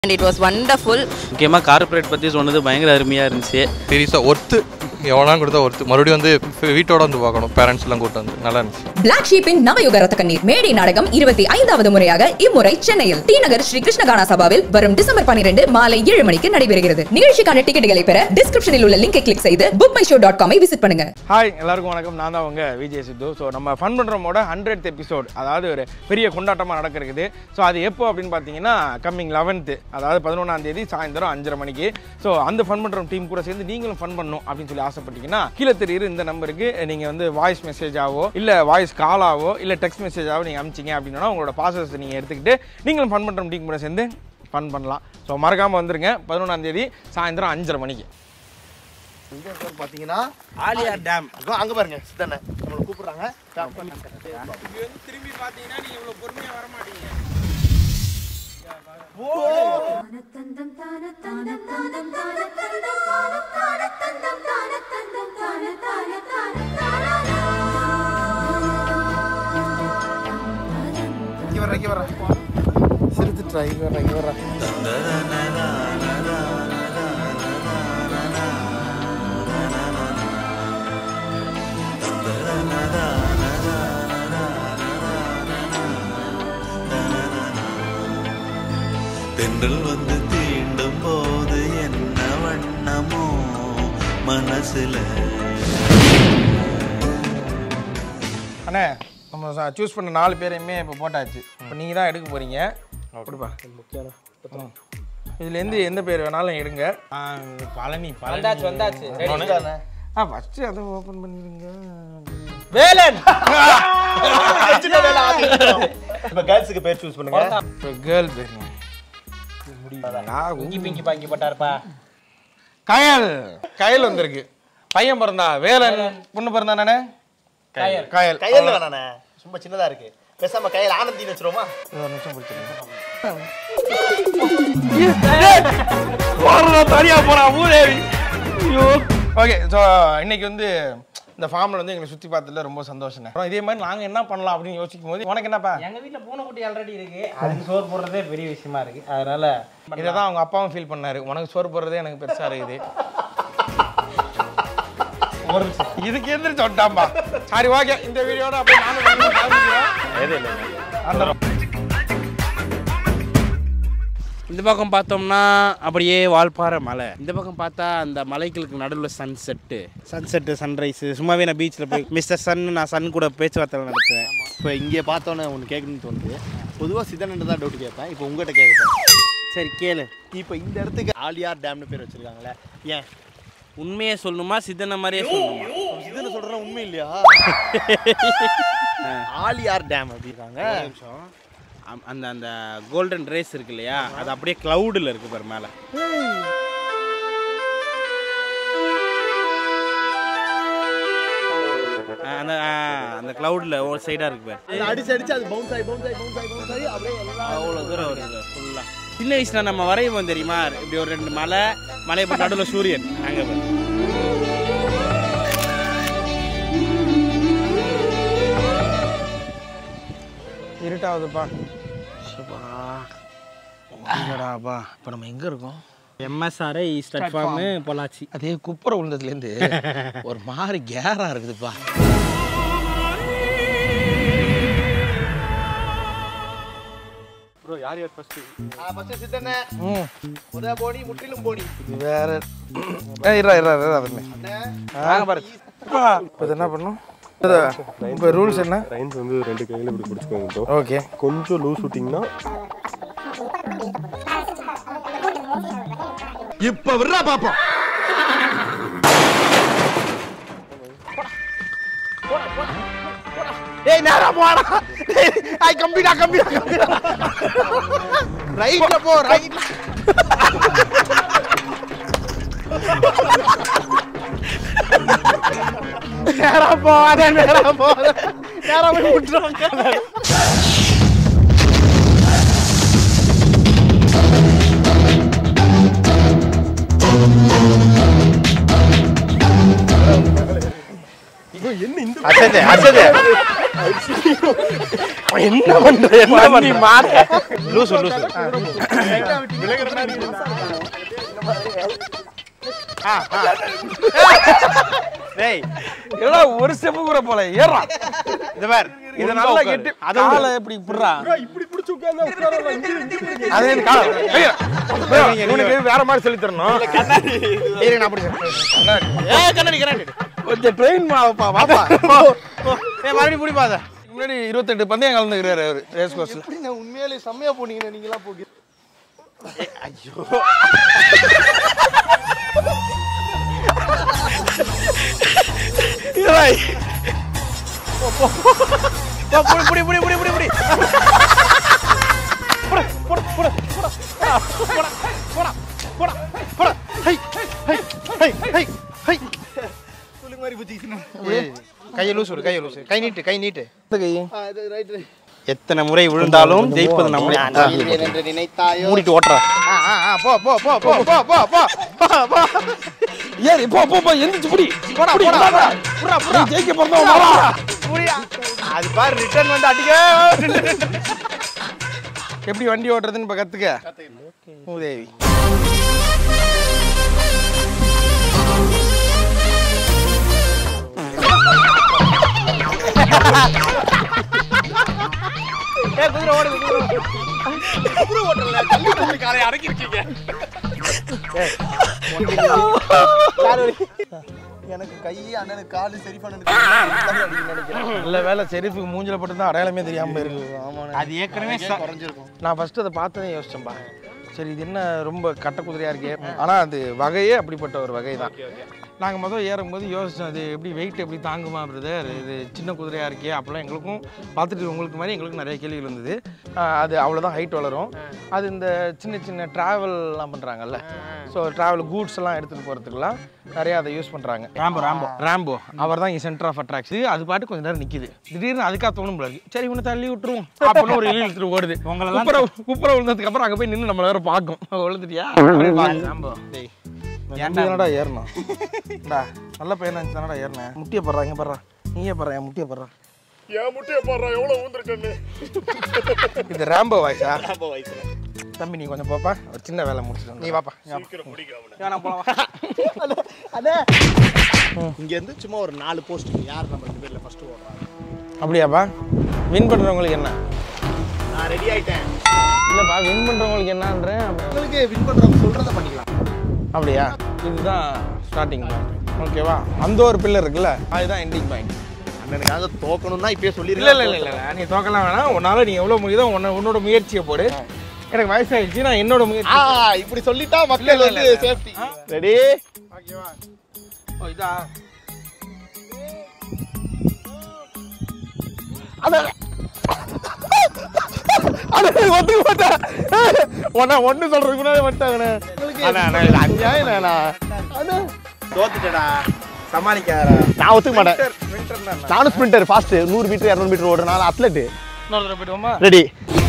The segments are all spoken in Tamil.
அண்ட் இட் வாஸ் வண்டர்ஃபுல் முக்கியமாக கார்ப்பரேட் பற்றி சொன்னது பயங்கர அருமையாக இருந்துச்சு சீரியஸாக ஒர்த்து எவனா கொடுத்தா ஒர்த்து மறுபடியும் வந்து வீட்டோட வந்து பார்க்கணும் பேரண்ட்ஸ் எல்லாம் கூட்டு வந்து நல்லா இருந்துச்சு பிளாக் ஷீப்பின் நவயுக ரத்த கண்ணீர் மேடை நாடகம் இருபத்தி ஐந்தாவது முறையாக இம்முறை சென்னையில் டி நகர் ஸ்ரீ கிருஷ்ணகானா சபாவில் வரும் டிசம்பர் பன்னிரண்டு மாலை ஏழு மணிக்கு நடைபெறுகிறது நிகழ்ச்சிக்கான டிக்கெட்டுகளை பெற டிஸ்கிரிப்ஷனில் உள்ள லிங்கை கிளிக் செய்து புக் மை ஷோ டாட் காமை விசிட் பண்ணுங்க ஹாய் எல்லாருக்கும் வணக்கம் நான் தான் உங்க விஜய் சித்து ஸோ நம்ம ஃபன் பண்ணுறோமோட ஹண்ட்ரட் எபிசோட் அதாவது ஒரு பெரிய கொண்டாட்டமாக நடக்கிறது ஸோ அது எப்போ அப்படின்னு பார்த்தீங்கன்னா கம்மிங் லெவன்த்து அதாவது பதினொன்றாம் தேதி சாயந்தரம் அஞ்சரை மணிக்கு ஸோ அந்த ஃபன் பண்ணுறோம் டீம் கூட சேர்ந்து நீங்களும் ஃபன் பண்ணணும் அப்படின்னு சொல்லி ஆசைப்பட்டீங்கன்னா கீழே தெரியுற இந்த நம்பருக்கு நீங்கள் வந்து வாய்ஸ் மெசேஜாவோ இல்லை வாய்ஸ் காலாவோ இல்லை டெக்ஸ்ட் மெசேஜாவோ நீங்கள் அமிச்சிங்க அப்படின்னா உங்களோட பாசஸ் நீங்கள் எடுத்துக்கிட்டு நீங்களும் ஃபன் பண்ணுறோம் டீம் கூட சேர்ந்து ஃபன் பண்ணலாம் ஸோ மறக்காமல் வந்துருங்க பதினொன்றாம் தேதி சாயந்தரம் அஞ்சரை மணிக்கு பாத்தீங்கன்னா ஆலியா டேம் அங்க பாருங்க சித்தண்ண நம்மளை கூப்பிடுறாங்க திரும்பி பார்த்தீங்கன்னா நீங்கள் இவ்வளோ பொறுமையாக வர மாட்டீங்க இங்க வர்ற இங்க வர்ற சிரித்துட்டா இங்க வர்ற இங்க வர்ற தென்றல் வந்து தீண்டும் போது என்ன வண்ணமோ மனசுல அண்ணே நம்ம சூஸ் பண்ண நாலு பேரையுமே இப்போ போட்டாச்சு இப்போ நீங்கள் தான் எடுக்க போகிறீங்க கொடுப்பா முக்கியம் இதுலேருந்து எந்த பேர் வேணாலும் எடுங்க ஆ, பழனி பழனி வந்தாச்சு ஆ ஃபஸ்ட்டு அதை ஓப்பன் பண்ணிடுங்க வேலன் இப்ப கேர்ள்ஸுக்கு பேர் சூஸ் பண்ணுங்க இப்போ கேர்ள் பேருங்க முடியும் பிங்கி பாங்கி போட்டாருப்பா கயல் கயல் வந்திருக்கு பையன் பிறந்தா வேலன் பொண்ணு பிறந்தா நானே கயல் கயல் கையில வேணாண்ணே சும்மா சின்னதா இருக்கு பேசாம கையில ஆனந்தின்னு வச்சிருவோமா இது ஒரு நிமிஷம் பிடிச்சிருங்க தனியா போறா ஊரேவி ஐயோ ஓகே ஸோ இன்னைக்கு வந்து இந்த ஃபார்மில் வந்து எங்களை சுற்றி பார்த்ததுல ரொம்ப சந்தோஷம் அப்புறம் இதே மாதிரி நாங்கள் என்ன பண்ணலாம் அப்படின்னு யோசிக்கும் போது உனக்கு என்னப்பா எங்க வீட்ல பூனைக்குட்டி ஆல்ரெடி இருக்கு அதுக்கு சோறு போடுறதே பெரிய விஷயமா இருக்கு அதனால இதை தான் அவங்க அப்பாவும் ஃபீல் பண்ணாரு உனக்கு சோறு போடுறதே எனக்கு பெருசா இருக்குது ஒரு நிமிஷம். இதுக்கு எந்திரிச்சு வந்துட்டாம்பா சரி ஓகே இந்த வீடியோட அப்படியே நானும் வந்து கிளம்பிக்கிறோம். வந்துடுறோம். இந்த பக்கம் பார்த்தோம்னா அப்படியே வால்பாறை மலை இந்த பக்கம் பார்த்தா அந்த மலைகளுக்கு நடுவில் சன் செட்டு சன்செட்டு சன்ரைஸு சும்மாவே நான் பீச்சில் போய் மிஸ்டர் சன் நான் சன் கூட பேச்சுவார்த்தை நடத்துவேன் இப்போ இங்கே பார்த்தோன்னே ஒன்று கேட்கணும்னு தோணுது பொதுவாக சித்தன்ட்டு தான் டவுட் கேட்பேன் இப்போ உங்ககிட்ட கேட்க சரி கேளு இப்போ இந்த இடத்துக்கு ஆலியார் டேம்னு பேர் வச்சிருக்காங்களே ஏன் உண்மையே சொல்லணுமா சித்தனை மாதிரியே சொல்லணுமா சித்தனை சொல்கிறேன் உண்மை இல்லையா ஆலியார் டேம் அப்படிங்கிறாங்க ஒரு நிமிஷம் அம்- அந்த அந்த கோல்டன் ரேஸ் இருக்கு இல்லையா அது அப்படியே க்ளவுடில் இருக்கு பாரு மேலே அந்த ஆ, அந்த க்ளவுடில் ஒரு சைடாக இருக்கு பாரு அது அடிச்சு அடிச்சு அது பவுன்ஸ் ஆகி பவுன்ஸ் ஆகி பவுன்ஸ் ஆகி பவுன்ஸ் ஆகி அப்படியே எல்லாம் அவ்வளோ தூரம் வருது ஃபுல்லாக சின்ன வயசில் நம்ம வரைவோம் தெரியுமா இப்படி ஒரு ரெண்டு மலை மலை நடுவில் சூரியன் அங்கே பாரு இருட்டாவதுப்பா இல்லடாப்பா இப்போ நம்ம எங்க இருக்கோம் எம்எஸ்ஆர்ஐ ஸ்டட் ஃபார்மு பொள்ளாச்சி அதே குப்புற விழுந்ததுலேருந்து ஒரு மாதிரி கேரா இருக்குதுப்பா ஃபஸ்ட்டு சித்தண்ணே முத போனி முற்றிலும் போனி வேற ஏ இரா இரா இரா தம்பி வாங்க பாரு அப்பா, இப்போ இது என்ன பண்ணும் இப்போ ரூல்ஸ் என்ன ரைன்ஸ் வந்து ரெண்டு கையில் இப்படி பிடிச்சிக்கோங்க ப்ரோ ஓகே கொஞ்சம் லூஸ் விட்டிங்கன்னா இப்போ விடுறா பாப்போம் ஏய் நேரா போடா ஐ கம்பிடா கம்பிடா கம்பிடா ரைட்ல போ ரைட்ல நேரா போகாத நேரா போகாத நேரா போய் விட்டுறாங்க என்ன இந்த அசது அசது என்ன பண்ற என்ன பண்ணி மாட்ட லூசு லூசு டேய் ஏடா ஒரு ஸ்டெப் கூட போல ஏறா இது பார் இது நல்லா கெட்டி அதை காலை இப்படி புடுறா அது எனக்கு காலை ஐயா, ஐயா, இவனுக்கு வேற மாதிரி சொல்லி தரணும் இரு நான் அப்படி ஏ கண்ணாடி கண்ணாடி கொஞ்சம் ட்ரெயின் மாவப்பா வாப்பா ஏ மறுபடியும் பிடிப்பா அதை முன்னாடி இருபத்தெட்டு பந்தயம் கலந்துக்கிறாரு அவர் ரேஸ் கோர்ஸ்ல எப்படி நான் உண்மையாலே செம்மையா போனீங்க நீங்களா போக புடி புடி புடி புடி புடி கையை லூசு விடு கையை லூசு கை நீட்டு கை நீட்டு ரைட் ரைட் எத்தனை முறை விழுந்தாலும் ஜெயிப்பது நம்மளே என்று நினைத்தாயோ மூடிட்டு ஓட்டுறா போ போ போ போ போ போ போ போ போ ஏறி போ போ போ எந்திரிச்சு புடி போடா புடி, போடா போடா. புடா புடா நீ ஜெயிக்க பிறந்தவன் வாடா. புடியா அது பாரு ரிட்டர்ன் வந்து அடிக்க எப்படி வண்டி ஓட்டுறதுன்னு இப்ப கத்துக்க மூதேவி ஏ குதிரை ஓடுது குதிரை ஓட்டல தள்ளி தள்ளி காரை அடக்கி இருக்கீங்க எனக்கு கை அண்ணனுக்கு காலு சரி பண்ணனுக்கு நினைக்கிறேன் நல்ல வேலை செருப்புக்கு மூஞ்சில போட்டு தான் அடையாளமே தெரியாம போயிருக்கு ஆமாண்ணே அது ஏற்கனவே ச- குறைஞ்சிருக்கும் நான் ஃபர்ஸ்ட் அதை பார்த்ததே யோசிச்சேன்பா சரி இது என்ன ரொம்ப கட்ட குதிரையா இருக்கே ஆனா அது வகையே அப்படிப்பட்ட ஒரு வகை தான் நாங்க முதல் ஏறும்போது யோசிச்சோம் அது எப்படி வெயிட் எப்படி தாங்குமா பிரதர் இது சின்ன குதிரையா இருக்கே அப்பெல்லாம் எங்களுக்கும் பார்த்துட்டு உங்களுக்கு மாதிரி எங்களுக்கும் நிறைய கேள்விகள் இருந்தது ஆஹ் அது அவ்வளோதான் ஹைட் வளரும் அது இந்த சின்ன சின்ன ட்ராவல்லாம் பண்றாங்கல்ல ஸோ ட்ராவல் கூட்ஸ் எல்லாம் எடுத்துட்டு போறதுக்குலாம் நிறைய அதை யூஸ் பண்றாங்க ராம்போ ராம்போ ராம்போ அவர் தான் சென்டர் ஆஃப் அட்ராக்ஷன் அது பாட்டு கொஞ்ச நேரம் நிக்குது திடீர்னு அதுக்காக தோணும் போல இருக்கு சரி இவனை தள்ளி விட்டுருவோம் அப்படின்னு ஒரு இழி இழுத்துட்டு ஓடுது உங்களெல்லாம் குப்புற குப்புற விழுந்ததுக்கு அப்புறம் அங்க போய் நின்று நம்மள வேற பார்க்கும் விழுந்துட்டியா ராம்போ ஏன்டா என்னடா ஏறணும் டா நல்ல பையனா தானடா ஏறினேன் முட்டியை படுறா இங்க படுறா நீயே படுறா என் முட்டியை படுறா என் முட்டையை பாடுறா எவ்வளவு ஊந்துருக்கன்னு இது ராம்போ வாய்ஸா அப்போ வயசுல தம்பி நீ கொஞ்சம் போப்பா ஒரு சின்ன வேலை முடிச்சிட்டு நீ வாப்பா நீ வாப்பா. இங்க இருந்து சும்மா ஒரு நாலு போஸ்ட் யார் நம்ம ரெண்டு பேர்ல ஃபர்ஸ்ட் ஓடுறாங்க அப்படியாப்பா வின் பண்றவங்களுக்கு என்ன நான் ரெடி ஆயிட்டேன் இல்லப்பா வின் பண்றவங்களுக்கு என்னன்றேன் உங்களுக்கு வின் பண்றவங்க சொல்றத பண்ணிக்கலாம் அப்படியா இதுதான் ஸ்டார்டிங் பாயிண்ட் ஓகேவா அந்த ஒரு பில்லர் இருக்குல்ல அதுதான் எண்டிங் பாயிண்ட் அண்ணனுக்காக தோக்கணும்னா இப்பயே இல்ல சொல்லிருக்கேன் இல்ல இல்ல இல்ல நீ தோக்கலாம் வேணாம் உன்னால நீ எவ்வளவு முடியுதோ உன்ன உன்னோட முயற்சியை போடு எனக்கு வயசாயிடுச்சு நான் என்னோட முயற்சி ஆ இப்படி சொல்லிட்டா மக்கள் இல்ல, வந்து இல்ல, இல்ல. சேஃப்டி ரெடி ஓகேவா ஓ இதா ஒத்துக்க மாட்டேன் உன்ன ஒண்ணு சொல்றதுக்கு முன்னாடி வந்துட்டாங்கண்ணே அண்ணா அண்ணா இது அநியாயம் அண்ணா அண்ணா தோத்துட்டடா சமாளிக்காதடா நான் ஒத்துக்க மாட்டேன் நானும் ஸ்பிரிண்டர் ஃபாஸ்ட் நூறு மீட்டர் இரநூறு மீட்டர் ஓடுறனால அத்லெட் இன்னொரு தடவை போயிடுவோமா ரெடி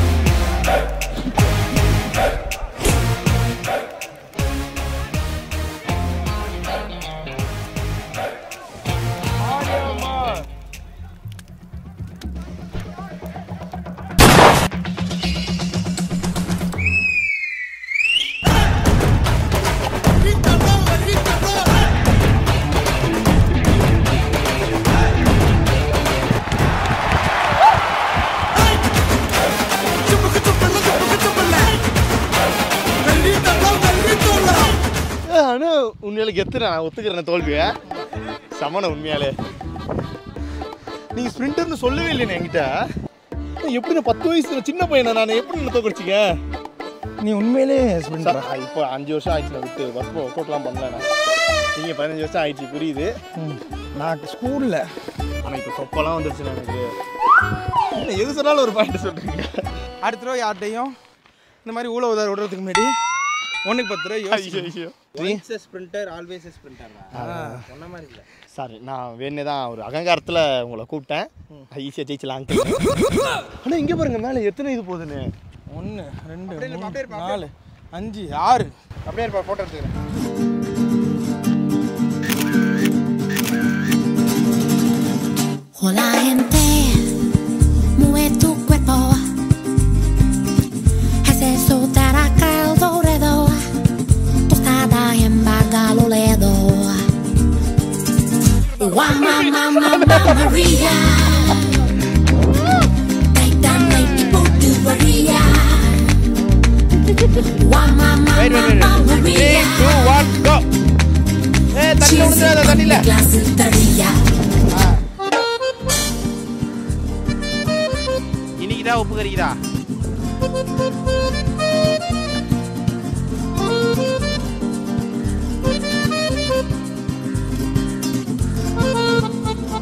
அண்ணா உண்மையில கெத்துறேன் நான் ஒத்துக்கிறேன் தோல்வியை சமண உண்மையாலே நீங்க ஸ்பிரிண்டர்னு சொல்லவே இல்லைண்ணே என்கிட்ட எப்படி நான் பத்து வயசு சின்ன பையனா நான் எப்படி என்ன தோக்கடிச்சிங்க நீ உண்மையிலே ஸ்பிரிண்டர் இப்போ அஞ்சு வருஷம் ஆயிடுச்சு நான் விட்டு பஸ் ஒர்க் அவுட்லாம் பண்ணல நீங்கள் பதினஞ்சு வருஷம் ஆயிடுச்சு புரியுது நான் ஸ்கூல்ல ஆனால் இப்போ தொப்பெல்லாம் வந்துருச்சு எனக்கு என்ன எது சொன்னாலும் ஒரு பாயிண்ட் சொல்றீங்க அடுத்த தடவை யார்ட்டையும் இந்த மாதிரி ஊழ உதார விடுறதுக்கு முன்னாடி ஒண்ணுக்கு பத்து ரூபாய் யோசிச்சு ஐயோ ஸ்பிரிண்டர் ஆல்வேஸ் ஸ்பிரிண்டர் சொன்ன மாதிரி இல்லை சாரி நான் வேணே தான் ஒரு அகங்காரத்தில் உங்களை கூப்பிட்டேன் ஈஸியாக ஜெயிச்சலாம் ஆனால் இங்கே பாருங்க மேலே எத்தனை இது போகுதுன்னு ஒன்று ரெண்டு மூணு நாலு அஞ்சு ஆறு அப்படியே இருப்பா ஃபோட்டோ எடுத்துக்கிறேன் Hola gente, mueve tu cuerpo. Es eso para caldo redo, tostada en Bagaloledo. Wa mama mama Maria, Taita naiti putu Maria. Wa mama Wait, wait, wait, mama wait. Three, Maria. two, one, go. ஏ தண்ணி விழுந்துடாத தண்ணியில Glass tarea. இன்னைக்கு தான் உப்பு கறிக்குதா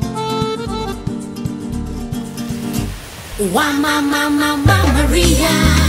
Wa mama mama Maria.